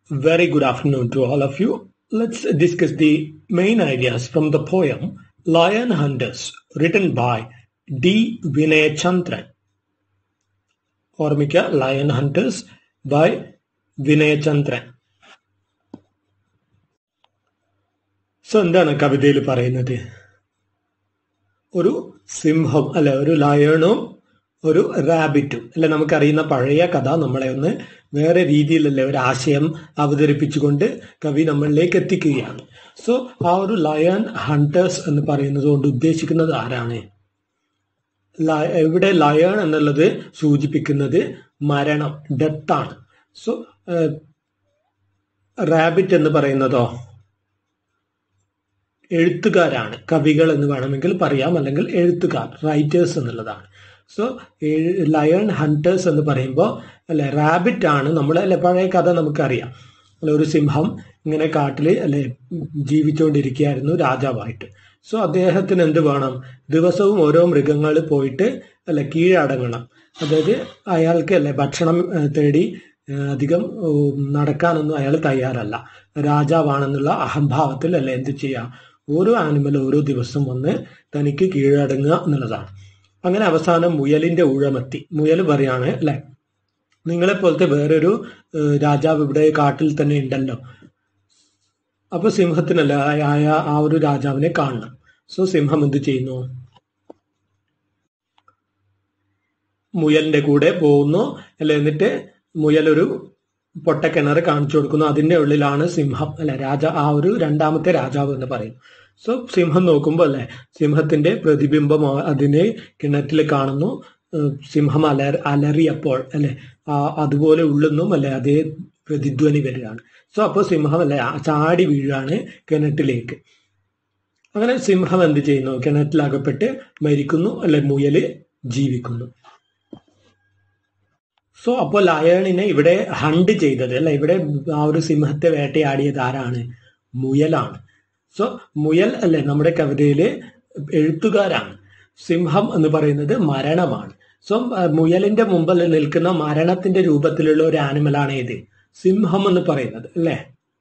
Very good afternoon to all of you. Let's discuss the main ideas from the poem Lion Hunters, written by D. Vinay Chandran. ഓർമ്മിക്കുക lion hunters by Vinayachandran so എന്താണ് കവിതയിൽ പറയുന്നത് ഒരു സിംഹം അല്ലെ ഒരു ലയണും ഒരു റാബിറ്റും അല്ലെ നമുക്കറിയുന്ന പഴയ കഥ നമ്മളെ ഒന്ന് വേറെ രീതിയിലല്ലേ ഒരു ആശയം അവതരിപ്പിച്ചുകൊണ്ട് കവി നമ്മളിലേക്ക് എത്തിക്കുകയാണ് സോ ആ ഒരു ലയൺ ഹണ്ടേഴ്സ് എന്ന് പറയുന്നത് കൊണ്ട് ഉദ്ദേശിക്കുന്നത് ആരാണ് ലയ- ഇവിടെ ലയൺ എന്നുള്ളത് സൂചിപ്പിക്കുന്നത് മരണം ഡെത്താണ് സോ റാബിറ്റ് എന്ന് പറയുന്നതോ എഴുത്തുകാരാണ് കവികൾ എന്ന് വേണമെങ്കിൽ പറയാം അല്ലെങ്കിൽ എഴുത്തുകാർ റൈറ്റേഴ്സ് എന്നുള്ളതാണ് സോ ലയൺ ഹണ്ടേഴ്സ് എന്ന് പറയുമ്പോൾ അല്ലെ റാബിറ്റ് ആണ് നമ്മൾ അല്ലെ പഴയ കഥ നമുക്കറിയാം അല്ലെ ഒരു സിംഹം ഇങ്ങനെ കാട്ടിൽ അല്ലെ ജീവിച്ചുകൊണ്ടിരിക്കുകയായിരുന്നു രാജാവായിട്ട് സോ അദ്ദേഹത്തിന് എന്ത് വേണം ദിവസവും ഓരോ മൃഗങ്ങൾ പോയിട്ട് അല്ലെ കീഴടങ്ങണം അതായത് അയാൾക്ക് അല്ലെ ഭക്ഷണം ഏഹ്, തേടി ഏഹ്, അധികം ഉം, നടക്കാനൊന്നും അയാൾ തയ്യാറല്ല രാജാവാണെന്നുള്ള അഹംഭാവത്തിൽ അല്ലെ എന്ത് ചെയ്യാം ഓരോ ആനിമൽ ഓരോ ദിവസം വന്ന് തനിക്ക് കീഴടങ്ങുക എന്നുള്ളതാണ് അങ്ങനെ അവസാനം മുയലിന്റെ ഊഴമെത്തി മുയൽ പറയാണ് അല്ലെ നിങ്ങളെ പോലത്തെ വേറൊരു ഏഹ്, രാജാവ് ഇവിടെ കാട്ടിൽ തന്നെ ഉണ്ടല്ലോ അപ്പൊ സിംഹത്തിനല്ല ആയ ആ ഒരു രാജാവിനെ കാണണം സോ സിംഹം എന്ത് ചെയ്യുന്നു മുയലിന്റെ കൂടെ പോകുന്നു അല്ലെ എന്നിട്ട് മുയൽ ഒരു പൊട്ടക്കിണർ കാണിച്ചു കൊടുക്കുന്നു അതിന്റെ ഉള്ളിലാണ് സിംഹം അല്ലെ രാജ ആ ഒരു രണ്ടാമത്തെ രാജാവ് എന്ന് പറയും സോ സിംഹം നോക്കുമ്പോൾ അല്ലെ സിംഹത്തിന്റെ പ്രതിബിംബം ആ- അതിനെ കിണറ്റിൽ കാണുന്നു ഏഹ് സിംഹം അല അലറിയപ്പോൾ അല്ലെ ആ അതുപോലെ ഉള്ളുന്നും അല്ലെ അതേ പ്രതിധ്വനി വരികയാണ് സോ അപ്പോൾ സിംഹം അല്ലെ ആ ചാടി വീഴാണ് കിണറ്റിലേക്ക് അങ്ങനെ സിംഹം എന്ത് ചെയ്യുന്നു കിണറ്റിലകപ്പെട്ട് മരിക്കുന്നു അല്ലെ മുയല് ജീവിക്കുന്നു സോ അപ്പോൾ ലയണിനെ ഇവിടെ ഹണ്ട് ചെയ്തത് അല്ലെ ഇവിടെ ആ ഒരു സിംഹത്തെ വേട്ടയാടിയത് ആരാണ് മുയലാണ് സോ മുയൽ അല്ലെ നമ്മുടെ കവിതയില് എഴുത്തുകാരാണ് സിംഹം എന്ന് പറയുന്നത് മരണമാണ് സോ അഹ് മുയലിന്റെ മുമ്പിൽ നിൽക്കുന്ന മരണത്തിന്റെ രൂപത്തിലുള്ള ഒരു ആനിമലാണ് ഏത് സിംഹം എന്ന് പറയുന്നത് അല്ലേ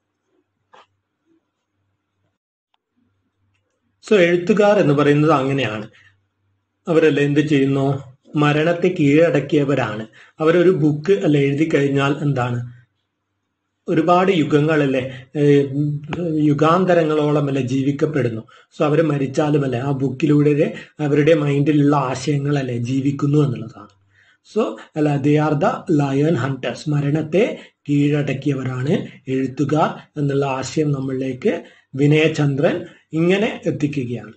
സോ എഴുത്തുകാർ എന്ന് പറയുന്നത് അങ്ങനെയാണ് അവരല്ലേ എന്ത് ചെയ്യുന്നു മരണത്തെ കീഴടക്കിയവരാണ് അവരൊരു ബുക്ക് അല്ലെ എഴുതി കഴിഞ്ഞാൽ എന്താണ് ഒരുപാട് യുഗങ്ങളല്ലേ ഏഹ് യുഗാന്തരങ്ങളോളം അല്ലെ ജീവിക്കപ്പെടുന്നു സോ അവർ മരിച്ചാലും അല്ലെ ആ ബുക്കിലൂടെ അവരുടെ മൈൻഡിലുള്ള ആശയങ്ങളല്ലേ ജീവിക്കുന്നു എന്നുള്ളതാണ് സോ അല്ല they are the lion hunters മരണത്തെ കീഴടക്കിയവരാണ് എഴുത്തുകാർ എന്നുള്ള ആശയം നമ്മളിലേക്ക് വിനയചന്ദ്രൻ ഇങ്ങനെ എത്തിക്കുകയാണ്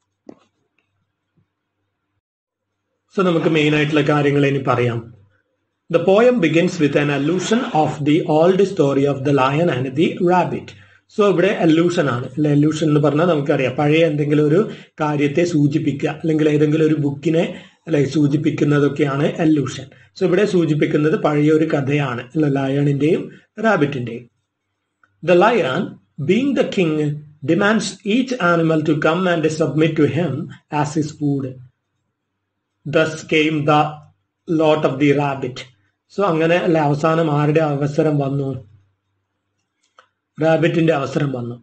സോ നമുക്ക് മെയിൻ ആയിട്ടുള്ള കാര്യങ്ങൾ ഇനി പറയാം The poem begins with an allusion of the old story of the lion and the rabbit. So ഇവിടെ അല്യൂഷൻ ആണ് അല്ലെ അല്യൂഷൻ എന്ന് പറഞ്ഞാൽ നമുക്കറിയാം പഴയ എന്തെങ്കിലും ഒരു കാര്യത്തെ സൂചിപ്പിക്കുക അല്ലെങ്കിൽ ഏതെങ്കിലും ഒരു ബുക്കിനെ അല്ലെ സൂചിപ്പിക്കുന്നതൊക്കെയാണ് അല്യൂഷൻ സോ ഇവിടെ സൂചിപ്പിക്കുന്നത് പഴയ ഒരു കഥയാണ് അല്ലെ ലയണിന്റെയും റാബിറ്റിന്റെയും The lion, being the king, demands each animal to come and submit to him as his food. Thus came the lot of the rabbit. So അങ്ങനെ അല്ലെ അവസാനം ആരുടെ അവസരം വന്നു റാബിറ്റിന്റെ അവസരം വന്നു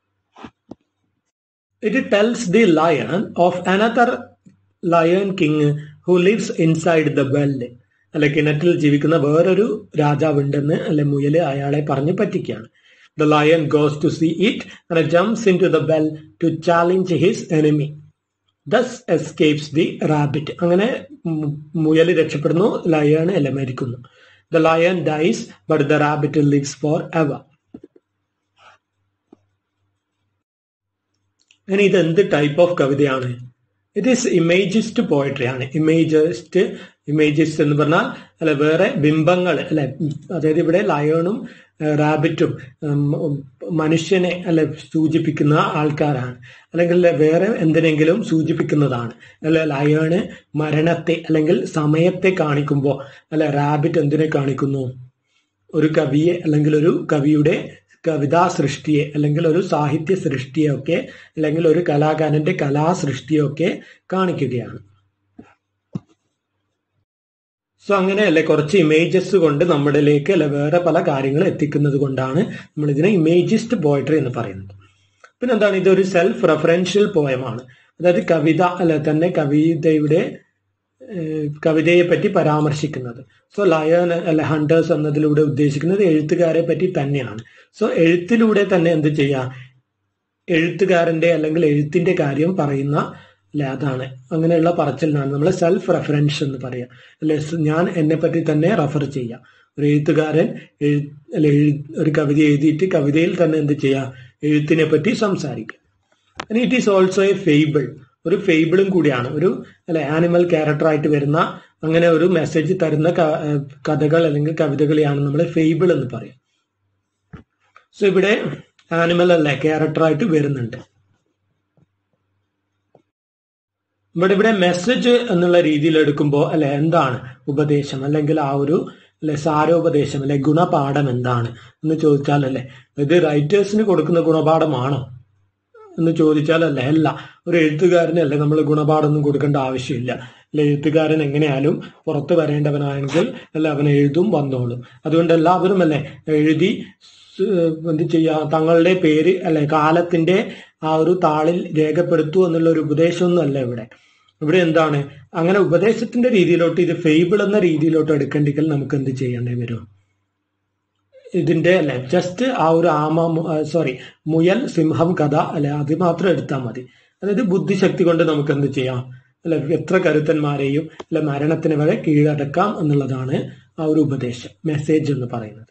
it tells the lion of another lion king who lives inside the well അല്ലെ കിണറ്റിൽ ജീവിക്കുന്ന വേറൊരു രാജാവുണ്ടെന്ന് അല്ലെ മുയല് അയാളെ പറഞ്ഞ് പറ്റിക്കുകയാണ് the lion goes to see it and jumps in to the well to challenge his enemy thus escapes the rabbit അങ്ങനെ മു- മുയല് രക്ഷപ്പെടുന്നു ലയൺ അല്ലെ മരിക്കുന്നു the lion dies but the rabbit lives for ever ഇനി ഇത് എന്ത് ടൈപ്പ് ഓഫ് കവിതയാണ് ഇറ്റ് ഈസ് ഇമേജിസ്റ്റ് പോയട്രി ആണ് ഇമേജിസ്റ്റ് ഇമേജിസ്റ്റ് എന്ന് പറഞ്ഞാൽ അല്ലെ വേറെ ബിംബങ്ങൾ അല്ലെ അതായത് ഇവിടെ ലയണും റാബിറ്റും മനുഷ്യനെ അല്ലെ സൂചിപ്പിക്കുന്ന ആൾക്കാരാണ് അല്ലെങ്കിൽ വേറെ എന്തിനെങ്കിലും സൂചിപ്പിക്കുന്നതാണ് അല്ലെ ലയണ് മരണത്തെ അല്ലെങ്കിൽ സമയത്തെ കാണിക്കുമ്പോൾ അല്ലെ റാബിറ്റ് എന്തിനെ കാണിക്കുന്നു ഒരു കവിയെ അല്ലെങ്കിൽ ഒരു കവിയുടെ കവിതാ സൃഷ്ടിയെ അല്ലെങ്കിൽ ഒരു സാഹിത്യ സൃഷ്ടിയെ ഒക്കെ അല്ലെങ്കിൽ ഒരു കലാകാരന്റെ കലാസൃഷ്ടിയെ ഒക്കെ കാണിക്കുകയാണ് സോ അങ്ങനെയല്ലേ കുറച്ച് ഇമേജസ് കൊണ്ട് നമ്മളിലേക്ക് അല്ലെ വേറെ പല കാര്യങ്ങൾ എത്തിക്കുന്നത് കൊണ്ടാണ് നമ്മൾ ഇതിനെ ഇമേജിസ്റ്റ് പോയട്രി എന്ന് പറയുന്നത് പിന്നെ എന്താണ് ഇതൊരു സെൽഫ് റെഫറൻഷ്യൽ പോയമാണ് അതായത് കവിത അല്ലെ തന്നെ കവിതയുടെ ഏഹ്, കവിതയെ പറ്റി പരാമർശിക്കുന്നത് സോ ലയൺ അല്ലെ ഹണ്ടേഴ്സ് എന്നതിലൂടെ ഉദ്ദേശിക്കുന്നത് എഴുത്തുകാരെ പറ്റി തന്നെയാണ് സോ എഴുത്തിലൂടെ തന്നെ എന്ത് ചെയ്യാം എഴുത്തുകാരന്റെ അല്ലെങ്കിൽ എഴുത്തിന്റെ കാര്യം പറയുന്ന അല്ലെ അതാണ് അങ്ങനെയുള്ള പറച്ചിലിനാണ് നമ്മൾ സെൽഫ് റെഫറൻസ് എന്ന് പറയാം അല്ലെ സ് ഞാൻ എന്നെ പറ്റി തന്നെ റെഫർ ചെയ്യാം ഒരു എഴുത്തുകാരൻ എഴു അല്ലെ എഴു- ഒരു കവിത എഴുതിയിട്ട് കവിതയിൽ തന്നെ എന്ത് ചെയ്യാം എഴുത്തിനെ പറ്റി സംസാരിക്കുക it is also a fable ഒരു ഫേബിളും കൂടിയാണ് ഒരു അല്ലെ ആനിമൽ ക്യാരക്ടറായിട്ട് വരുന്ന അങ്ങനെ ഒരു മെസ്സേജ് തരുന്ന ക- ഏഹ് കഥകൾ അല്ലെങ്കിൽ കവിതകളെയാണ് നമ്മൾ ഫേബിൾ എന്ന് പറയാം സോ ഇവിടെ ആനിമൽ അല്ലെ ക്യാരക്ടറായിട്ട് വരുന്നുണ്ട് ഇവിടെ ഇവിടെ മെസ്സേജ് എന്നുള്ള രീതിയിൽ എടുക്കുമ്പോൾ അല്ലെ എന്താണ് ഉപദേശം അല്ലെങ്കിൽ ആ ഒരു അല്ലെ സാരോപദേശം അല്ലെ ഗുണപാഠം എന്താണ് എന്ന് ചോദിച്ചാൽ അല്ലെ ഇത് റൈറ്റേഴ്സിന് കൊടുക്കുന്ന ഗുണപാഠമാണോ എന്ന് ചോദിച്ചാൽ അല്ല അല്ല ഒരു എഴുത്തുകാരന് അല്ലേ നമ്മൾ ഗുണപാഠമൊന്നും കൊടുക്കേണ്ട ആവശ്യമില്ല അല്ലെ എഴുത്തുകാരൻ എങ്ങനെയാലും പുറത്ത് വരേണ്ടവനാണെങ്കിൽ അല്ല അവൻ എഴുതും വന്നോളും അതുകൊണ്ട് എല്ലാവരും അല്ലേ എഴുതി സ് എന്ത് ചെയ്യാ തങ്ങളുടെ പേര് അല്ലെ കാലത്തിന്റെ ആ ഒരു താളിൽ രേഖപ്പെടുത്തു എന്നുള്ള ഒരു ഉപദേശമൊന്നും അല്ല ഇവിടെ ഇവിടെ എന്താണ് അങ്ങനെ ഉപദേശത്തിന്റെ രീതിയിലോട്ട് ഇത് ഫെയ്ബിൾ എന്ന രീതിയിലോട്ട് എടുക്കണ്ടെങ്കിൽ നമുക്ക് എന്ത് ചെയ്യേണ്ടി വരും ഇതിന്റെ അല്ലെ ജസ്റ്റ് ആ ഒരു ആമ സോറി മുയൽ സിംഹം കഥ അല്ലെ അത് മാത്രം എടുത്താൽ മതി അതായത് ബുദ്ധിശക്തി കൊണ്ട് നമുക്ക് എന്ത് ചെയ്യാം അല്ലെ എത്ര കരുത്തന്മാരെയും അല്ലെ മരണത്തിന് വരെ കീഴടക്കാം എന്നുള്ളതാണ് ആ ഒരു ഉപദേശം മെസ്സേജ് എന്ന് പറയുന്നത്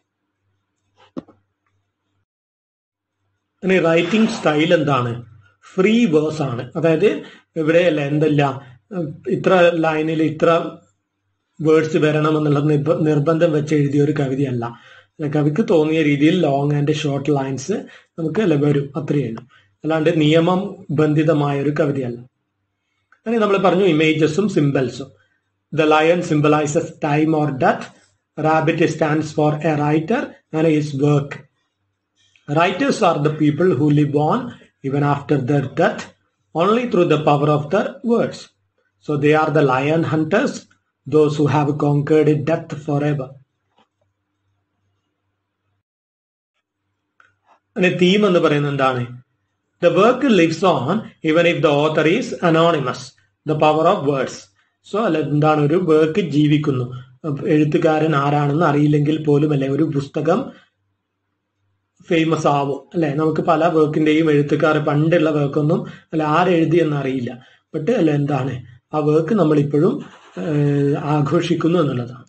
ഇനി റൈറ്റിംഗ് സ്റ്റൈൽ എന്താണ് ഫ്രീ വേഴ്സ് ആണ് അതായത് ഇവിടെ അല്ല എന്തല്ല ഇത്ര ലൈനിൽ ഇത്ര വേർഡ്സ് വരണം എന്നുള്ള നിർബ- നിർബന്ധം വെച്ച് എഴുതിയ ഒരു കവിതയല്ല അല്ല, കവിക്ക് തോന്നിയ രീതിയിൽ ലോങ് ആൻഡ് ഷോർട്ട് ലൈൻസ് നമുക്ക് അല്ല വരും അത്രയേ ഉള്ളൂ അല്ലാണ്ട് നിയമം ബന്ധിതമായ ഒരു കവിതയല്ല അങ്ങനെ നമ്മൾ പറഞ്ഞു ഇമേജസും സിംബൽസും the lion symbolises time or death rabbit stands for a writer and his work Writers are the people who live on even after their death only through the power of their words. So they are the lion hunters, those who have conquered death forever. അതിന്റെ തീം എന്ന് പറയുന്നത് എന്താണ് the work lives on even if the author is anonymous the power of words so അല്ല എന്താണ് ഒരു work ജീവിക്കുന്നു എഴുത്തുകാരൻ ആരാണെന്ന് അറിയില്ലെങ്കിൽ പോലും അല്ലെ ഒരു പുസ്തകം ഫേമസ് ആവും അല്ലെ നമുക്ക് പല വർക്കിന്റെയും എഴുത്തുകാർ പണ്ടുള്ള വർക്കൊന്നും അല്ല ആരെഴുതിയെന്ന് അറിയില്ല ബട്ട് അല്ല എന്താണ് ആ വർക്ക് നമ്മൾ ഇപ്പോഴും ആഘോഷിക്കുന്നു എന്നുള്ളതാണ്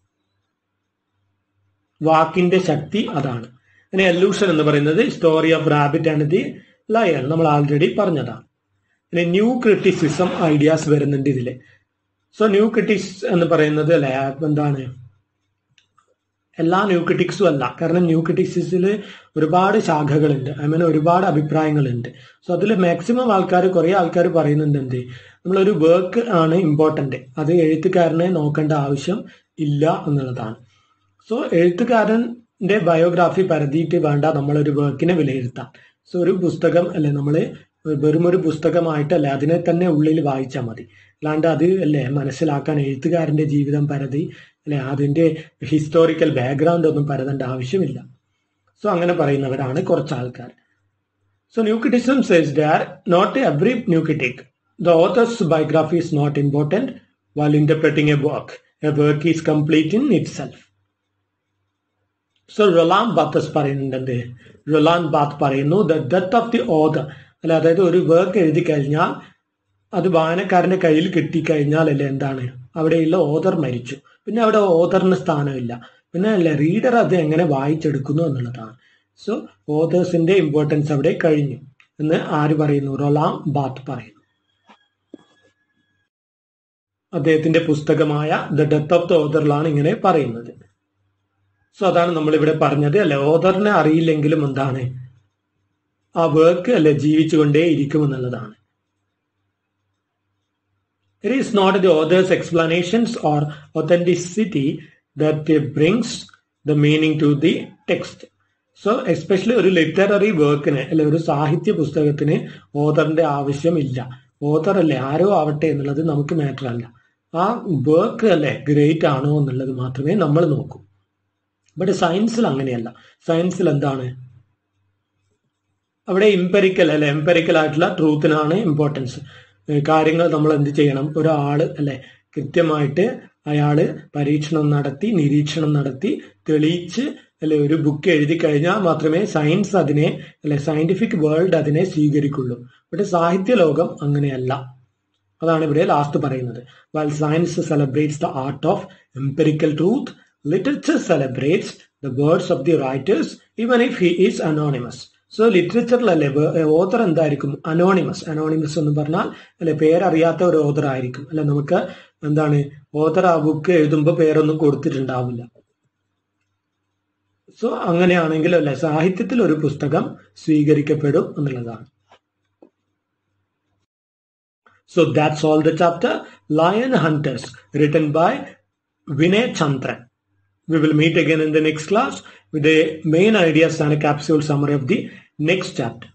വാക്കിന്റെ ശക്തി അതാണ് പിന്നെ എല്ലൂഷൻ എന്ന് പറയുന്നത് story of rabbit and the lion നമ്മൾ ആൾറെഡി പറഞ്ഞതാണ് പിന്നെ ന്യൂ ക്രിറ്റിസിസം ഐഡിയാസ് വരുന്നുണ്ട് ഇതില് സോ ന്യൂ ക്രിറ്റിക്സ് എന്ന് പറയുന്നത് അല്ലെ എന്താണ് എല്ലാ ന്യൂ ക്രിറ്റിക്സും അല്ല കാരണം ന്യൂ ക്രിറ്റിക്സിൽ ഒരുപാട് ശാഖകളുണ്ട് ഐ മീൻ ഒരുപാട് അഭിപ്രായങ്ങളുണ്ട് സോ അതിൽ മാക്സിമം ആൾക്കാർ കുറെ ആൾക്കാർ പറയുന്നുണ്ട് എന്ത് നമ്മളൊരു വർക്ക് ആണ് ഇമ്പോർട്ടന്റ് അത് എഴുത്തുകാരനെ നോക്കേണ്ട ആവശ്യം ഇല്ല എന്നുള്ളതാണ് സോ എഴുത്തുകാരന്റെ ബയോഗ്രാഫി പരതിയിട്ട് വേണ്ട നമ്മളൊരു വർക്കിനെ വിലയിരുത്താൻ സോ ഒരു പുസ്തകം അല്ലെ നമ്മൾ വെറും ഒരു പുസ്തകമായിട്ടല്ല അതിനെ തന്നെ ഉള്ളിൽ വായിച്ചാൽ മതി അല്ലാണ്ട് അത് അല്ലേ മനസ്സിലാക്കാൻ എഴുത്തുകാരന്റെ ജീവിതം പരതി അല്ലെ അതിന്റെ ഹിസ്റ്റോറിക്കൽ ബാക്ക്ഗ്രൗണ്ട് ഒന്നും പരതേണ്ട ആവശ്യമില്ല സോ അങ്ങനെ പറയുന്നവരാണ് കുറച്ച് ആൾക്കാർ so new criticism says there not every new critic the author's biography is not important while interpreting a work. A work is complete in itself. So Roland Barthes പറയുന്നുണ്ട് Roland Barthes പറയുന്നു the death of the author അല്ല അതായത് ഒരു work എഴുതി കഴിഞ്ഞാൽ അത് വായനക്കാരന്റെ കയ്യിൽ കിട്ടിക്കഴിഞ്ഞാൽ അല്ലേ എന്താണ് അവിടെയുള്ള ഓതർ മരിച്ചു പിന്നെ അവിടെ ഓതറിന് സ്ഥാനമില്ല പിന്നെ അല്ലേ റീഡർ അത് എങ്ങനെ വായിച്ചെടുക്കുന്നു എന്നുള്ളതാണ് സോ ഓതേഴ്സിന്റെ ഇമ്പോർട്ടൻസ് അവിടെ കഴിഞ്ഞു എന്ന് ആര് പറയുന്നു റൊലാം ബാത്ത് പറയുന്നു അദ്ദേഹത്തിന്റെ പുസ്തകമായ ദ ഡെത്ത് ഓഫ് ദ ഓതറിലാണ് ഇങ്ങനെ പറയുന്നത് സോ അതാണ് നമ്മൾ ഇവിടെ പറഞ്ഞത് അല്ലെ ഓതറിനെ അറിയില്ലെങ്കിലും എന്താണ് ആ വർക്ക് അല്ലെ ജീവിച്ചുകൊണ്ടേ ഇരിക്കുമെന്നുള്ളതാണ് it is not the author's explanations or authenticity that brings the meaning to the text so especially ഒരു ലിറ്റററി വർക്കിന് അല്ലെ ഒരു സാഹിത്യ പുസ്തകത്തിന് ഓതറിന്റെ ആവശ്യമില്ല ഓതർ അല്ലേ ആരോ ആവട്ടെ എന്നുള്ളത് നമുക്ക് മാറ്റർ അല്ല ആ വർക്ക് അല്ലെ ഗ്രേറ്റ് ആണോ എന്നുള്ളത് മാത്രമേ നമ്മൾ നോക്കൂ ബട്ട് സയൻസിൽ അങ്ങനെയല്ല സയൻസിൽ എന്താണ് അവിടെ ഇമ്പരിക്കൽ അല്ലെ എംപെരിക്കൽ ആയിട്ടുള്ള ട്രൂത്തിനാണ് ഇമ്പോർട്ടൻസ് കാര്യങ്ങൾ നമ്മൾ എന്ത് ചെയ്യണം ഒരാള് അല്ലെ കൃത്യമായിട്ട് അയാള് പരീക്ഷണം നടത്തി നിരീക്ഷണം നടത്തി തെളിയിച്ച് അല്ലെ ഒരു ബുക്ക് എഴുതി കഴിഞ്ഞാൽ മാത്രമേ സയൻസ് അതിനെ അല്ലെ സയന്റിഫിക് വേൾഡ് അതിനെ സ്വീകരിക്കുള്ളൂ പക്ഷെ സാഹിത്യ ലോകം അങ്ങനെയല്ല അതാണ് ഇവിടെ ലാസ്റ്റ് പറയുന്നത് while science celebrates the art of empirical truth literature celebrates the words of the writers even if he is anonymous so ലിറ്ററേച്ചറിലല്ലേ ഓതർ എന്തായിരിക്കും അനോണിമസ് അനോണിമസ് എന്ന് പറഞ്ഞാൽ അല്ലെ പേരറിയാത്ത ഒരു ഓതർ ആയിരിക്കും അല്ലെ നമുക്ക് എന്താണ് ഓതർ ആ ബുക്ക് എഴുതുമ്പോൾ പേരൊന്നും കൊടുത്തിട്ടുണ്ടാവില്ല സോ അങ്ങനെയാണെങ്കിൽ അല്ലെ സാഹിത്യത്തിൽ ഒരു പുസ്തകം സ്വീകരിക്കപ്പെടും എന്നുള്ളതാണ് So that's all the chapter Lion Hunters written by Vinay Chandran. We will meet again in the next class with the main ideas and a capsule summary of the next chapter.